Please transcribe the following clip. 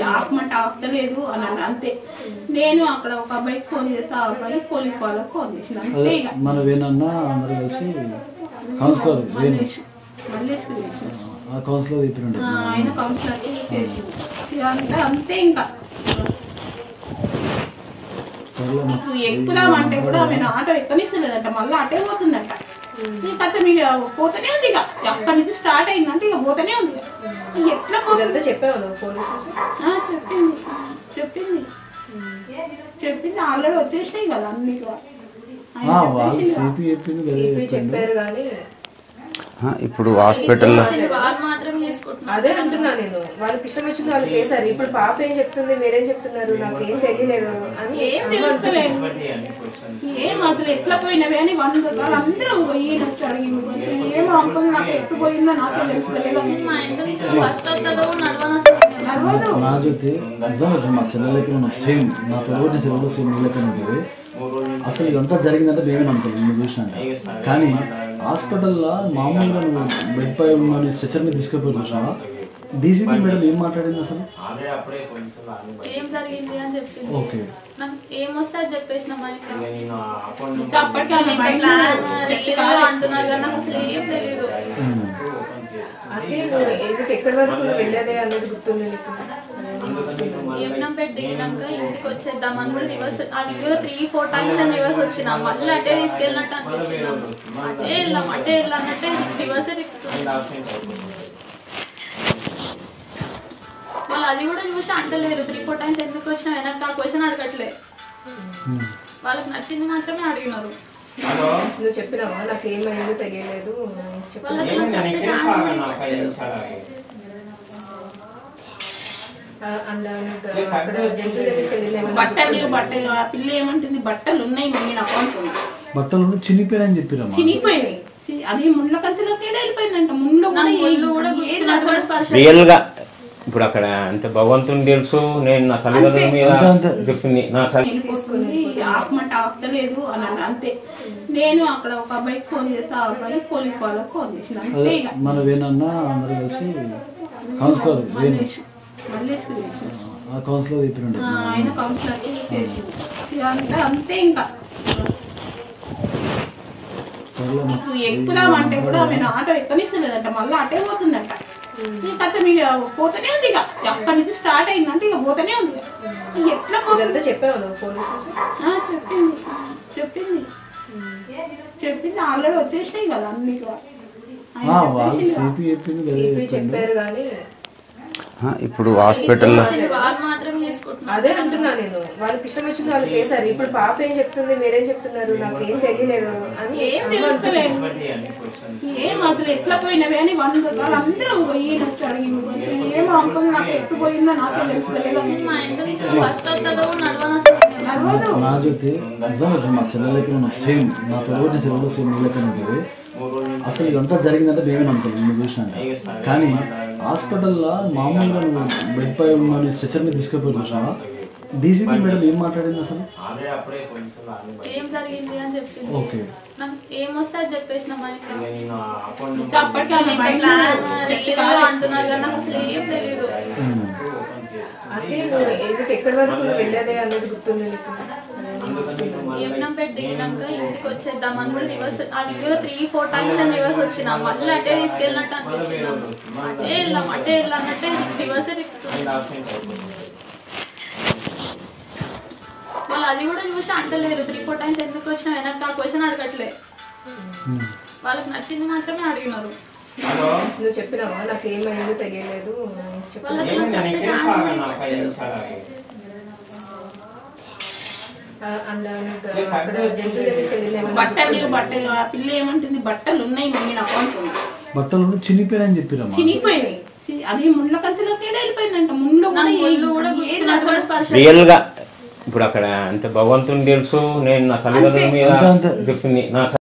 ఆపమంటే ఆపుతలేదు అని అన్న అంతే నేను అక్కడ ఒక అబ్బాయికి ఫోన్ చేస్తే ఆ అబ్బాయి పోలీస్ వాళ్ళకి ఫోన్ చేసిన అంతే అదే ఇక మన వేనన్న అందరు కలిసి కౌన్సిలర్ వేణు మల్లేష్ మల్లేష్ చేసిన. ఆ కౌన్సిలర్ ఇప్పుడుండే ఆ, ఆయన కౌన్సిలర్ చేసి ఇదంతా అంతే ఇంకా సర్లే అమ్మ. నీకు ఎక్కుదామంటే కూడా ఆమె ఆటో ఎక్కనిస్తలేదంట మళ్ళీ అటే పోతుందంట ఈ కథ మీకు పోతూనే ఉంది ఇక అక్కడి నుంచి స్టార్ట్ అయిందంటే ఇక పోతూనే ఉంది ఇక ఎట్లా పోతుంది ఇదంతా చెప్పావు నువ్వు పోలీసులకి ఆ, చెప్పింది చెప్పింది చెప్పింది ఆల్రెడీ వచ్చేసినాయి కదా అన్ని ఇక. ఆయన ఆ, వాళ్ళు చెప్పేసిండు. సిపి చెప్పింది కదా సిపి చెప్పండి చెప్పారు కానీ ఆ, ఇప్పుడు హాస్పిటల్లో వాళ్ళు మాత్రమే చేసుకుంటున్నారు అదే అంటున్నా నేను వాళ్ళకి ఇష్టం వచ్చింది వాళ్ళు చేశారు ఇప్పుడు పాప ఏం చెప్తుంది మీరేం చెప్తున్నారు నాకు ఏం తెలియలేదు అని ఏం తెలుస్తలేదు ఏం అసలు ఎట్లా పోయినవి అని వంద సార్లు అందరం పోయి వచ్చి అడిగి ఏం అంకుల్ నాకు ఎట్టు పోయిందో నాకే తెలుస్తలేదు మా ఇంటి నుంచి ఫస్ట్ వస్తుందో నడవను అసలు నేను. నడవదు నా జ్యోతి నిజంగా మా చెల్లె లెక్కన సేమ్ నా తోడు చెల్లెలు సేమ్ నీ లెక్కన ఉంటుంది అసలు ఇదంతా జరిగిందంటే మేమే నమ్ముతాం నువ్వు చూసినాక కానీ హాస్పిటల్లో మామూలుగా నువ్వు బెడ్ పై ఉన్న స్ట్రెచర్ మీద తీసుకెళ్ళిపోయి చూసినావా డీసీపీ మేడం ఏం మాట్లాడింది అసలు ఏం జరిగింది అని చెప్పింది ఓకే నాకు ఏం వస్తే అది చెప్పేసిన మా ఇంట్లో ఇంకా అప్పటికి ఆమె మైండ్ ప్లాన్ అంటున్నారు కానీ నాకు అసలు ఏం తెలియదు ఉమ్. అంటే నువ్వు ఎందుకు ఎక్కడి వరకు నువ్వు వెళ్ళేదే అనేది గుర్తుంది నీకు ఏమనంపేట దిగినాక ఇంటికి వచ్చేద్దామని కూడా రివర్స్ ఆ వీడియో త్రీ ఫోర్ టైమ్స్ నేను రివర్స్ వచ్చిన మళ్ళీ అటే తీసుకెళ్ళినట్టు అనిపించింది నాకు. అటే వెళ్ళాం అటే వెళ్ళాం అంటే రివర్స్ తిప్పుతుంది వాళ్ళు అది కూడా చూసి అంటలేరు త్రీ ఫోర్ టైమ్స్ ఎందుకు వచ్చినా వెనక ఆ క్వశ్చన్ అడగట్లే ఉమ్. వాళ్ళకి నచ్చింది మాత్రమే అడిగినారు నువ్వు చెప్పినావా నాకు ఏమైందో తెలియలేదు అని చెప్పి వాళ్ళు అసలు నాకు చెప్పే ఛాన్స్ కూడా ఇవ్వట్లేదు. అండ్ అక్కడ జంతువు దగ్గరికి వెళ్ళింది ఏమన్నా బట్టలు బట్టలు ఆ పిల్ల ఏమంటుంది బట్టలు ఉన్నాయి మమ్మీ నా అకౌంట్ బట్టలు చినిపోయాయని చెప్పిరమ్మా చినిగిపోయినాయి చి- అది ముళ్ళ కంచెలోకి వెళ్ళిపోయిందంట ముళ్ళు కూడా నాకు ఏ- ఒళ్ళు కూడా ఏది గుర్తు నాకు కూడా స్పర్శ రియల్ గా ఇప్పుడు అక్కడ అంటే భగవంతుని తెలుసు నేను నా తల్లిదండ్రుల మీద అంతే, అంతే. చెప్పింది నా తల్లి వెళ్ళిపోతుంది ఆపమంటే ఆపుతలేదు అని అన్న అంతే నేను అక్కడ ఒక అబ్బాయికి ఫోన్ చేస్తే ఆ అబ్బాయి పోలీస్ వాళ్ళకి ఫోన్ చేసిన అంతే అదే ఇక మన వేనన్న అందరు కలిసి కౌన్సిలర్ వేణు మల్లేష్ మల్లేష్ చేసిన. ఆ కౌన్సిలర్ ఇప్పుడుండే ఆ, ఆయన కౌన్సిలర్ చేసి ఇదంతా అంతే ఇంకా సర్లే అమ్మ. నీకు ఎక్కుదామంటే కూడా ఆమె ఆటో ఎక్కనిస్తలేదంట మళ్ళీ అటే పోతుందంట ఈ కథ మీకు పోతూనే ఉంది ఇక అక్కడి నుంచి స్టార్ట్ అయిందంటే ఇక పోతూనే ఉంది ఇక ఎట్లా పోతుంది ఇదంతా చెప్పావు నువ్వు పోలీసులకి ఆ, చెప్పింది చెప్పింది చెప్పింది ఆల్రెడీ వచ్చేసినాయి కదా అన్ని ఇక. ఆయన ఆ, వాళ్ళు చెప్పేసిండు. సిపి చెప్పింది కదా సిపి చెప్పండి చెప్పారు కానీ ఆ, ఇప్పుడు హాస్పిటల్లో వాళ్ళు మాత్రమే చేసుకుంటున్నారు అదే అంటున్నా నేను వాళ్ళకి ఇష్టం వచ్చింది వాళ్ళు చేశారు ఇప్పుడు పాప ఏం చెప్తుంది మీరేం చెప్తున్నారు నాకు ఏం తెలియలేదు అని ఏం తెలుస్తలేదు ఏం అసలు ఎట్లా పోయినవి అని వంద సార్లు అందరం పోయి వచ్చి అడిగి ఏం అంకుల్ నాకు ఎట్టు పోయిందో నాకే తెలుస్తలేదు మా ఇంటి నుంచి ఫస్ట్ వస్తుందో నడవను అసలు నేను. నడవదు నా జ్యోతి నిజంగా మా చెల్లె లెక్కన సేమ్ నా తోడు చెల్లెలు సేమ్ నీ లెక్కన ఉంటుంది అసలు ఇదంతా జరిగిందంటే మేమే నమ్ముతాం నువ్వు చూసినాక కానీ హాస్పిటల్లో మామూలుగా నువ్వు బెడ్ పై ఉన్న స్ట్రెచర్ మీద తీసుకెళ్ళిపోయి చూసినావా డీసీపీ మేడం ఏం మాట్లాడింది అసలు ఏం జరిగింది అని చెప్పింది ఓకే నాకు ఏం వస్తే అది చెప్పేసిన మా ఇంట్లో ఇంకా అప్పటికి ఆమె మైండ్ ప్లాన్ అంటున్నారు కానీ నాకు అసలు ఏం తెలియదు ఉమ్. అంటే నువ్వు ఎందుకు ఎక్కడి వరకు నువ్వు వెళ్ళేదే అనేది గుర్తుంది నీకు ఏమనంపేట దిగినాక ఇంటికి వచ్చేద్దామని కూడా రివర్స్ ఆ వీడియో త్రీ ఫోర్ టైమ్స్ నేను రివర్స్ వచ్చిన మళ్ళీ అటే తీసుకెళ్ళినట్టు అనిపించింది నాకు. అటే వెళ్ళాం అటే వెళ్ళాం అంటే రివర్స్ తిప్పుతుంది వాళ్ళు అది కూడా చూసి అంటలేరు త్రీ ఫోర్ టైమ్స్ ఎందుకు వచ్చినా వెనక ఆ క్వశ్చన్ అడగట్లే ఉమ్. వాళ్ళకి నచ్చింది మాత్రమే అడిగినారు నువ్వు చెప్పినావా నాకు ఏమైందో తెలియలేదు అని చెప్పి వాళ్ళు అసలు నాకు చెప్పే ఛాన్స్ కూడా ఇవ్వట్లేదు. అండ్ అక్కడ జంతువు దగ్గరికి వెళ్ళింది ఏమన్నా బట్టలు బట్టలు ఆ పిల్ల ఏమంటుంది బట్టలు ఉన్నాయి మమ్మీ నా అకౌంట్ బట్టలు చినిపోయాయని చెప్పిరమ్మా చినిగిపోయినాయి చి- అది ముళ్ళ కంచెలోకి వెళ్ళిపోయిందంట ముళ్ళు కూడా నాకు ఏ- ఒళ్ళు కూడా ఏది గుర్తు నాకు కూడా స్పర్శ రియల్ గా ఇప్పుడు అక్కడ అంటే భగవంతుని తెలుసు నేను నా తల్లిదండ్రుల మీద అంతే, అంతే. చెప్పింది నా